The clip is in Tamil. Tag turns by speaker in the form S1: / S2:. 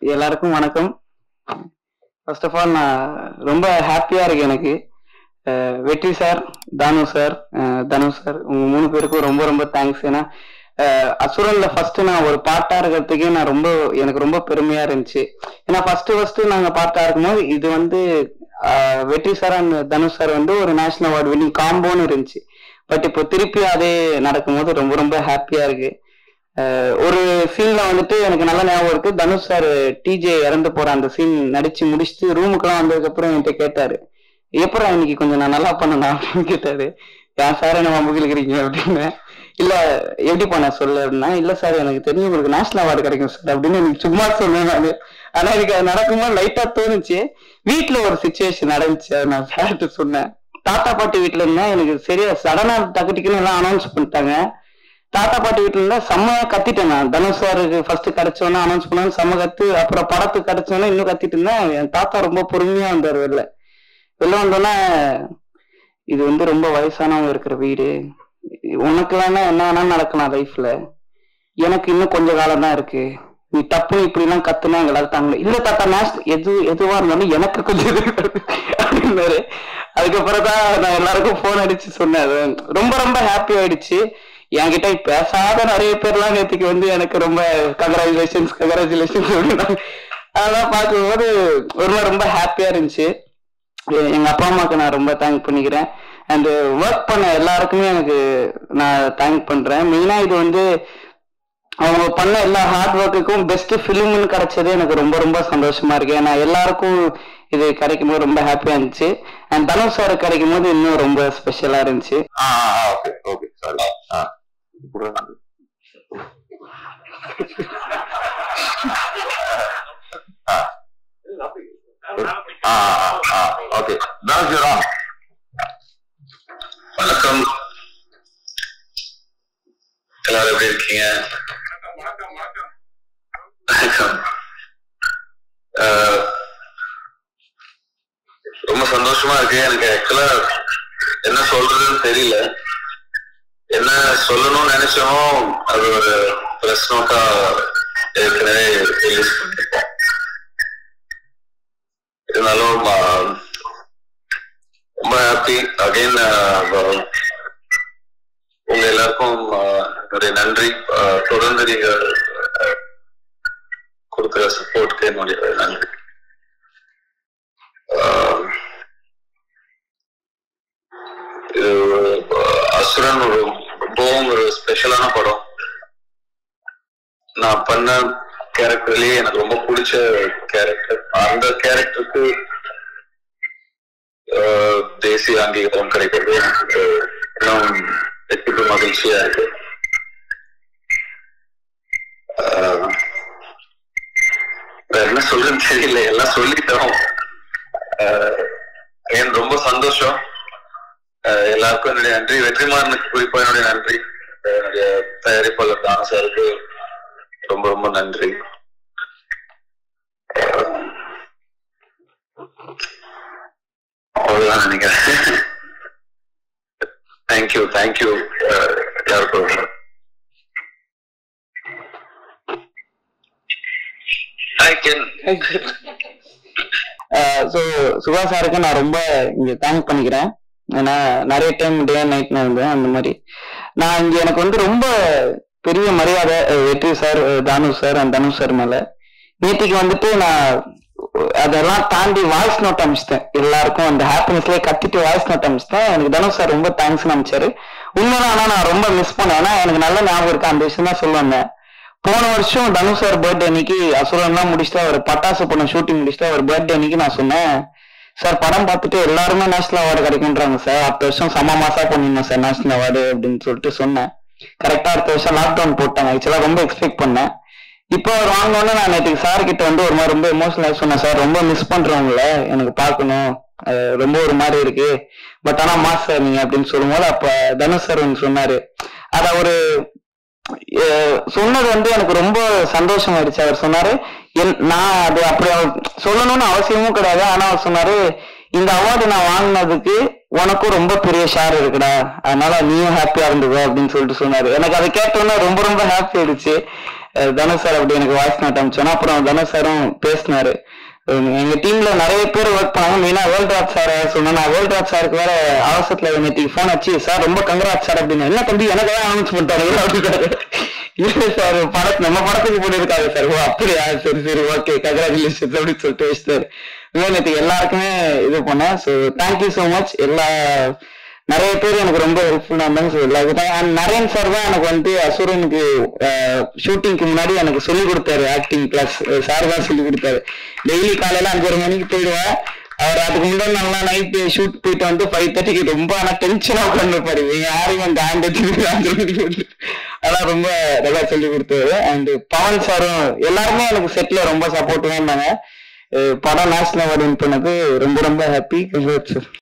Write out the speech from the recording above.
S1: எல்லாருக்கும் வணக்கம் ஃபர்ஸ்ட் ஆஃப் ஆல் நான் ரொம்ப ஹாப்பியா இருக்கு எனக்கு அஹ் வெற்றி சார் தானு சார் அஹ் தனு சார் உங்க மூணு பேருக்கும் ரொம்ப ரொம்ப தேங்க்ஸ் ஏன்னா அஹ் அசுரன்ல ஃபர்ஸ்ட் நான் ஒரு பாட்டா இருக்கிறதுக்கே நான் ரொம்ப எனக்கு ரொம்ப பெருமையா இருந்துச்சு ஏன்னா ஃபர்ஸ்ட் ஃபர்ஸ்ட் நாங்க பாட்டா இருக்கும்போது இது வந்து அஹ் வெற்றி சார் அண்ட் தனுஷ் சார் வந்து ஒரு நேஷனல் அவார்டு வின்னிங் காம்போன்னு இருந்துச்சு பட் இப்போ திருப்பி அதே நடக்கும்போது ரொம்ப ரொம்ப ஹாப்பியா இருக்கு அஹ் ஒரு சீன்ல வந்துட்டு எனக்கு நல்ல ஞாபகம் இருக்கு தனுஷ் சார் டிஜே இறந்து போற அந்த சீன் நடிச்சு முடிச்சுட்டு ரூமுக்குலாம் வந்ததுக்கு அப்புறம் என்கிட்ட கேட்டாரு எப்பறம் இன்னைக்கு கொஞ்சம் நான் நல்லா பண்ணணும் அப்படின்னு கேட்டாரு ஏன் சார் என்ன மம்புகளுக்கிறீங்க அப்படின்னு இல்ல எப்படி பண்ண சொல்லு அப்படின்னா இல்ல சார் எனக்கு தெரியும் உங்களுக்கு நேஷனல் அவார்டு கிடைக்கும் சார் அப்படின்னு எனக்கு சும்மா சொன்னேன் நானு ஆனா எனக்கு அது நடக்கும்போது லைட்டா தோணுச்சு வீட்டுல ஒரு சுச்சுவேஷன் நடந்துச்சு அதை நான் சார்ட்டு சொன்னேன் தாத்தா பாட்டி வீட்டுல இருந்தேன் எனக்கு சரியா சடனா டக்குட்டிக்குன்னு எல்லாம் அனௌன்ஸ் பண்ணிட்டாங்க தாத்தா பாட்டி வீட்டுல இருந்தா செம்மையா கத்திட்டேன் நான் தனுஷ் சாருக்கு ஃபர்ஸ்ட் கிடைச்சோன்னே அனௌன்ஸ் பண்ணாலும் செம்ம கத்து அப்புறம் படத்துக்கு கிடைச்சோன்னே இன்னும் கத்திட்டு இருந்தேன் என் தாத்தா ரொம்ப பொறுமையா வந்தார் வெளில வெளில வந்தோன்னே இது வந்து ரொம்ப வயசானவங்க இருக்கிற வீடு உனக்கு வேணா என்ன வேணாலும் நடக்கலாம் லைஃப்ல எனக்கு இன்னும் கொஞ்ச காலம் தான் இருக்கு நீ தப்பு இப்படி எல்லாம் கத்துனா எங்களால தாங்க இல்ல தாத்தா நேஷ் எது எதுவா இருந்தாலும் எனக்கு கொஞ்சம் இது இருக்கு அப்படின்னாரு அதுக்கப்புறம் தான் நான் எல்லாருக்கும் போன் அடிச்சு சொன்னேன் அது ரொம்ப ரொம்ப ஹாப்பி ஆயிடுச்சு என்கிட்ட பேசாத நிறைய பேர்லாம் நேற்றுக்கு வந்து எனக்கு ரொம்ப கங்க்ராச்சுலேஷன்ஸ் கங்க்ராச்சுலேஷன்ஸ் அப்படின்னா அதெல்லாம் பார்க்கும்போது ஒரு நாள் ரொம்ப ஹாப்பியா இருந்துச்சு எ- எங்க அப்பா அம்மாக்கு நான் ரொம்ப தேங்க் பண்ணிக்கிறேன் அண்ட் ஒர்க் பண்ண எல்லாருக்குமே எனக்கு நான் தேங்க் பண்றேன் மெயினா இது வந்து அவங்க பண்ண எல்லா ஹார்ட் ஒர்க்குக்கும் பெஸ்ட் ஃபிலிம்னு கிடைச்சது எனக்கு ரொம்ப ரொம்ப சந்தோஷமா இருக்கு ஏன்னா எல்லாருக்கும் இது கிடைக்கும் போது ரொம்ப ஹாப்பியா இருந்துச்சு அண்ட் தனுஷ் சார் கிடைக்கும் போது இன்னும் ரொம்ப ஸ்பெஷலா இருந்துச்சு
S2: ஆ ஓகே ஓகே சாரி ஆ ஓகே தாஸ் வணக்கம் எல்லாரும் எப்படி இருக்கீங்க வணக்கம் அஹ், ரொம்ப சந்தோஷமா இருக்கு எனக்கு ஆக்சுவலா என்ன சொல்றதுன்னு தெரியல என்ன சொல்லணும்னு நினைச்சோமோ அது ஒரு பிரஸ் நோட்டா ஏற்கனவே ரிலீஸ் பண்ணிருக்கோம் இருந்தாலும் ஆஹ், ரொம்ப ஹாப்பி அகைன் உங்க எல்லாருக்கும் ஆஹ், என்னுடைய நன்றி ஆஹ், தொடர்ந்து நீங்க ஆஹ், கொடுக்குற சப்போர்ட்க்கு என்னுடைய நன்றி ஆஹ், இது அஹ், அசுரன் ஒரு ரொம்பவும் ஒரு ஸ்பெஷலான படம் நான் பண்ண கேரக்டர்லயே எனக்கு ரொம்ப பிடிச்ச கேரக்டர் அந்த கேரக்டருக்கு தேசிய அங்கீகாரம் கிடைக்கிறது எனக்கு இன்னும் வெற்றிக்கு மகிழ்ச்சியா இருக்கு ஆஹ், வேற என்ன சொல்றதுன்னு தெரியல எல்லாம் சொல்லிட்டோம் ஆஹ், எனக்கு ரொம்ப சந்தோஷம் அஹ் எல்லாருக்கும் என்னுடைய நன்றி வெற்றிமாறனுக்கு குறிப்பா என்னுடைய நன்றி அஹ் என்னுடைய தயாரிப்பாளர் தான சாருக்கு ரொம்ப ரொம்ப நன்றி அஹ் அவ்வளவுதான் நினைக்கிறேன் தேங்க்யூ தேங்க்யூ எல்லாருக்கும் ஹாய் கேன்
S1: ஸோ சுபா சாருக்கு நான் ரொம்ப இங்க தேங்க் பண்ணிக்கிறேன் ஏன்னா நிறைய டைம் டே நைட் நான் இருந்தேன் அந்த மாதிரி நான் இங்க எனக்கு வந்து ரொம்ப பெரிய மரியாதை அஹ், வெற்றி சார் அஹ், தானு சார் அண்ட் தனுஷ் சார் மேல நேத்திக்கு வந்துட்டு நான் அதெல்லாம் தாண்டி வாய்ஸ் நோட் அனுப்பிச்சிட்டேன் எல்லாருக்கும் அந்த ஹாப்பினஸ்லயே கத்திட்டு வாய்ஸ் நோட் அனுப்பிச்சிட்டேன் எனக்கு தனுஷ் சார் ரொம்ப தேங்க்ஸ் அனுப்பிச்சாரு உண்மைதான் ஆனா நான் ரொம்ப மிஸ் பண்ணேன் ஏன்னா எனக்கு நல்ல ஞாபகம் இருக்கு அந்த விஷயம் தான் சொல்லுவாங்க போன வருஷம் தனுஷ் சார் பர்த்டே அன்னைக்கு அசுரன்லாம் முடிச்சுட்டு அவர் பட்டாசு பண்ண ஷூட்டிங் முடிச்சுட்டு அவர் பர்த்டே அன்னைக்கு நான் சொன்னேன் சார் படம் பார்த்துட்டு எல்லாருமே நேஷனல் அவார்டு கிடைக்குன்றாங்க சார் அடுத்த வருஷம் சம மாசா பண்ணிடணும் சார் நேஷனல் அவார்டு அப்படின்னு சொல்லிட்டு சொன்னேன் கரெக்டா அடுத்த வருஷம் லாக்டவுன் போட்டாங்க ஆக்சுவலா ரொம்ப எக்ஸ்பெக்ட் பண்ணேன் இப்போ அவர் வாங்கினோடனே நான் நேற்றுக்கு சார் கிட்ட வந்து ஒரு மாதிரி ரொம்ப எமோஷனல் சொன்னேன் சார் ரொம்ப மிஸ் பண்றேன் உங்களை எனக்கு பார்க்கணும் அஹ் ரொம்ப ஒரு மாதிரி இருக்கு பட் ஆனா மாஸ் சார் நீங்க அப்படின்னு சொல்லும்போது அப்ப தனுஷ் சார் ஒன்று சொன்னாரு அத ஒரு அஹ் சொன்னது வந்து எனக்கு ரொம்ப சந்தோஷம் ஆயிடுச்சு அவர் சொன்னாரு என்- நான் அது அப்படி அவர் சொல்லணும்னு அவசியமும் கிடையாது ஆனா அவர் சொன்னாரு இந்த அவார்டு நான் வாங்கினதுக்கு உனக்கும் ரொம்ப பெரிய ஷேர் இருக்குடா அதனால நீயும் ஹாப்பியா இருந்துக்கோ அப்படின்னு சொல்லிட்டு சொன்னாரு எனக்கு அதை கேட்டோன்னே ரொம்ப ரொம்ப ஹாப்பி ஆயிடுச்சு அஹ் தனுஷ் சார் அப்படி எனக்கு வாய்ஸ் நோட் அனுப்பிச்சோன்னா அப்புறம் தனுஷ் சாரும் பேசினாரு உம் எங்க டீம்ல நிறைய பேர் ஒர்க் பண்ணாங்க மெயினா வேர்ல்ட் சார் சொன்னா நான் வேர்ல்ட் சாருக்கு வேற அவசரத்துல நேற்று ஃபோன் வச்சு சார் ரொம்ப கங்கராஜ் சார் அப்படின்னு என்ன தம்பி எனக்கு தான் அனௌன்ஸ் பண்ணிட்டாரு அப்படின்னாரு இல்ல சார் படத்து நம்ம படத்துக்கு போட்டிருக்காங்க சார் ஓ அப்படியா சரி சரி ஓகே கங்க்ராச்சுலேஷன் அப்படின்னு சொல்லிட்டு வச்சிட்டாரு நேற்று எல்லாருக்குமே இது பண்ணேன் ஸோ தேங்க்யூ ஸோ மச் எல்லா நிறைய பேர் எனக்கு ரொம்ப ஹெல்ப்ஃபுல்லா இருந்தாங்க ஸோ எல்லாருக்கும் அண்ட் நரேன் சார் தான் எனக்கு வந்து அசுரனுக்கு ஷூட்டிங்க்கு முன்னாடி எனக்கு சொல்லி கொடுத்தாரு ஆக்டிங் கிளாஸ் சார் தான் சொல்லி கொடுத்தாரு டெய்லி காலையில அஞ்சரை மணிக்கு போயிடுவேன் அவர் அதுக்கு முன்னாடி நல்லா நைட்டு ஷூட் போயிட்டு வந்து ஃபைவ் தேர்ட்டிக்கு ரொம்ப ஆனா டென்ஷனா உட்காந்துருப்பாரு இவங்க யாரையும் அந்த ஹேண்ட் எடுத்து அஞ்சரை மணிக்கு போட்டு அதெல்லாம் ரொம்ப நல்லா சொல்லி கொடுத்தாரு அண்ட் பவன் சாரும் எல்லாருமே எனக்கு செட்ல ரொம்ப சப்போர்ட்டிவா இருந்தாங்க அஹ் படம் நேஷனல் அவார்டு வின் பண்ணது ரொம்ப ரொம்ப ஹாப்பி கங்க்ராட்ஸ் சார்